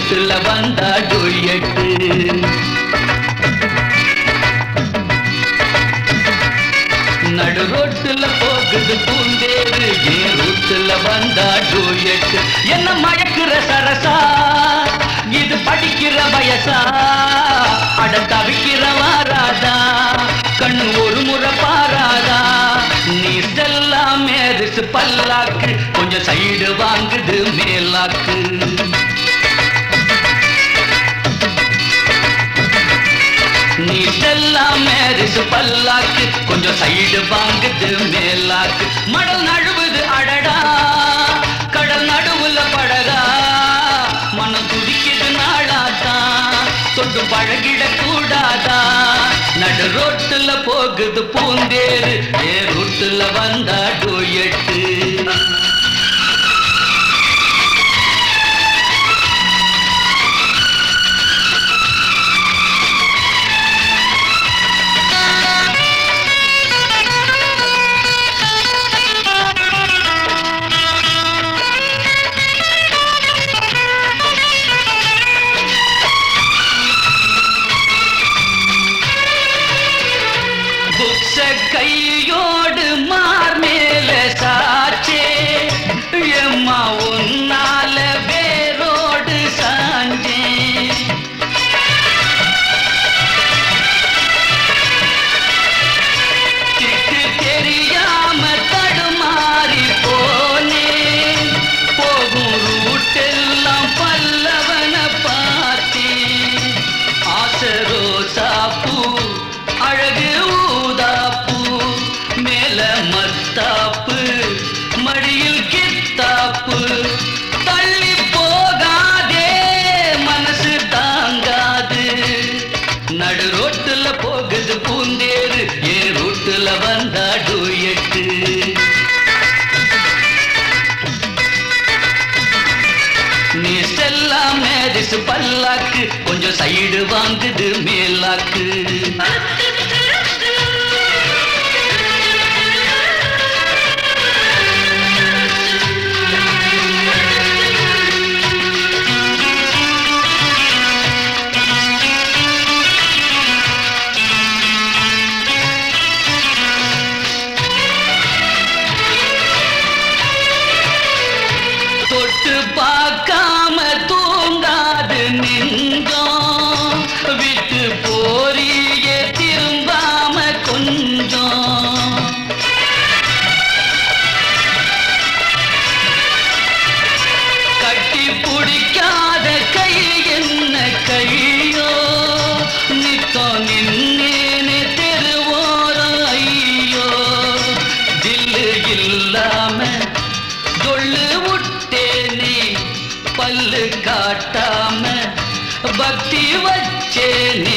ரூட்டுல வந்தா டொய்யட்டு நடு ரோட்டுல போகுது பூந்தேரு என் ரூட்டுல வந்தா டூயட்டு என்ன மயக்குற சரசா இது படிக்கிற வயசா அட தவிக்கிற வாராதா கண்ணு ஒரு முறை பாராதா நீ செல்லாம் மேரிசு பல்லாக்கு கொஞ்சம் சைடு வாங்குது மேலாக்கு நீ செல்லாம் மேரிசு பல்லாக்கு கொஞ்சம் சைடு வாங்குது மேலாக்கு மடல் நழுவுது அடடா கடல் நடுவுல படகா மனம் துடிக்குது நாளாதா தொட்டு பழகிட கூடாதா நடு ரோட்டுல போகுது பூந்தேரு ஏ ரூட்டுல வந்தா டூயட்டு புக்ஸ கையோடு மார் மேல சாச்சே எம்மா உன்னால வேரோடு சாஞ்சேன் திக்கு தெரியாம தடுமாறி போனேன் போகும் ரூட்டெல்லாம் பல்லவன பார்த்தேன் ஆசரோ சாப்பு அழகு ஊதாப்பு மேல மத்தாப்பு மடியில் கித்தாப்பு தள்ளி போகாதே மனசு தாங்காது நடு ரோட்டுல போகுது பூந்தேரு ஏ ரோட்டுல வந்தா டூயட்டு நீ செல்லாம் மேரிசு பல்லாக்கு கொஞ்சம் சைடு வாங்குது மேலாக்கு தொட்டு பார்க்காம தூங்காது நெஞ்சம் விட்டு போறிய திரும்பாம கொஞ்சம் கட்டி பிடிக்காத கை என்ன கையோ நித்தோ நின்னேனே தெருவோரம் ஐயோ தில்லு இல்லாம தொள்ளு விட்டேனே பல்லு காட்டாம பக்தி வச்சேனே